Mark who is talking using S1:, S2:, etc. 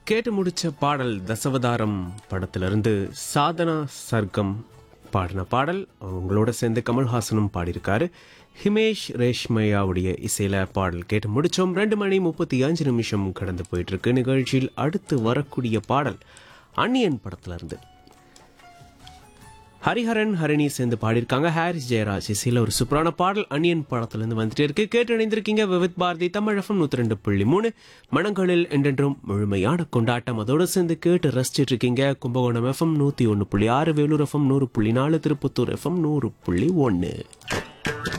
S1: கேட்டு முடிச்ச பாடல் தசவதாரம் படத்திலிருந்து சாதனா சர்க்கம் பாடின பாடல் அவங்களோட சேர்ந்து கமல்ஹாசனும் பாடியிருக்காரு ஹிமேஷ் ரேஷ்மையாவுடைய இசையில பாடல் கேட்டு முடிச்சோம் ரெண்டு மணி முப்பத்தி அஞ்சு நிமிஷம் கடந்து போயிட்டு இருக்கு நிகழ்ச்சியில் அடுத்து வரக்கூடிய பாடல் அன்னியன் படத்துல இருந்து ஹரிஹரன் ஹரணி சேர்ந்து பாடியிருக்காங்க ஹாரிஸ் ஜெயராஜ் இசையில் ஒரு சூப்பரான பாடல் அனியன் படத்துலேருந்து வந்துட்டே இருக்கு கேட்டு இணைந்திருக்கீங்க விவித் பாரதி தமிழகம் நூற்றி ரெண்டு புள்ளி மூணு மனங்களில் என்றென்றும் முழுமையான கொண்டாட்டம் அதோடு சேர்ந்து கேட்டு ரசிச்சிட்டு இருக்கீங்க கும்பகோணம் எஃப்எம் நூற்றி ஒன்று புள்ளி ஆறு வேலூர் எஃப்எம் நூறு புள்ளி நாலு திருப்பத்தூர் எஃப்எம் நூறு புள்ளி ஒன்று